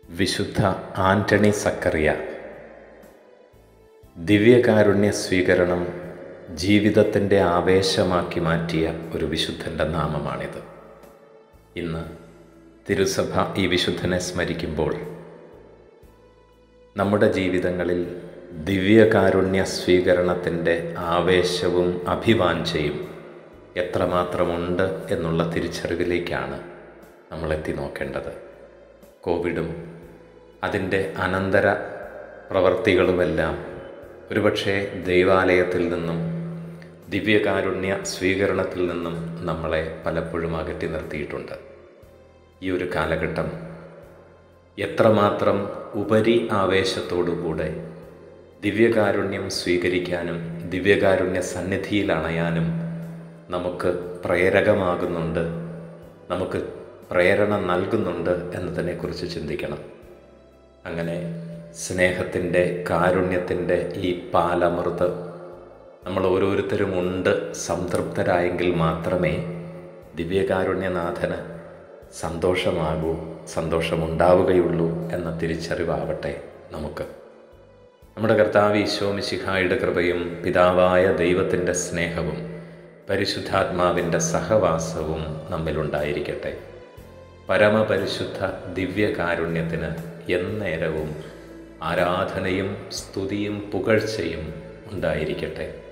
വിശുദ്ധ ആന്റണി സക്കറിയ ദിവ്യകാരുണ്യ സ്വീകരണം ജീവിതത്തിൻ്റെ ആവേശമാക്കി മാറ്റിയ ഒരു വിശുദ്ധൻ്റെ നാമമാണിത് ഇന്ന് തിരുസഭ ഈ വിശുദ്ധനെ സ്മരിക്കുമ്പോൾ നമ്മുടെ ജീവിതങ്ങളിൽ ദിവ്യകാരുണ്യ സ്വീകരണത്തിൻ്റെ ആവേശവും അഭിവാഞ്ചയും എത്രമാത്രമുണ്ട് എന്നുള്ള തിരിച്ചറിവിലേക്കാണ് നമ്മൾ എത്തി നോക്കേണ്ടത് കോവിഡും അതിൻ്റെ അനന്തര പ്രവർത്തികളുമെല്ലാം ഒരുപക്ഷെ ദൈവാലയത്തിൽ നിന്നും ദിവ്യകാരുണ്യ സ്വീകരണത്തിൽ നിന്നും നമ്മളെ പലപ്പോഴും അകറ്റി നിർത്തിയിട്ടുണ്ട് ഈ ഒരു കാലഘട്ടം എത്രമാത്രം ഉപരി ആവേശത്തോടുകൂടെ ദിവ്യകാരുണ്യം സ്വീകരിക്കാനും ദിവ്യകാരുണ്യ സന്നിധിയിൽ അണയാനും നമുക്ക് പ്രേരകമാകുന്നുണ്ട് നമുക്ക് പ്രേരണ നൽകുന്നുണ്ട് എന്നതിനെക്കുറിച്ച് ചിന്തിക്കണം അങ്ങനെ സ്നേഹത്തിൻ്റെ കാരുണ്യത്തിൻ്റെ ഈ പാലമൃത് നമ്മൾ ഓരോരുത്തരും ഉണ്ട് സംതൃപ്തരായെങ്കിൽ മാത്രമേ ദിവ്യകാരുണ്യനാഥന് സന്തോഷമാകൂ സന്തോഷമുണ്ടാവുകയുള്ളൂ എന്ന തിരിച്ചറിവാവട്ടെ നമുക്ക് നമ്മുടെ കർത്താവ് ഈശോമിശിഹായുടെ കൃപയും പിതാവായ ദൈവത്തിൻ്റെ സ്നേഹവും പരിശുദ്ധാത്മാവിൻ്റെ സഹവാസവും നമ്മിലുണ്ടായിരിക്കട്ടെ പരമപരിശുദ്ധ ദിവ്യകാരുണ്യത്തിന് എന്നേരവും ആരാധനയും സ്തുതിയും പുകഴ്ചയും ഉണ്ടായിരിക്കട്ടെ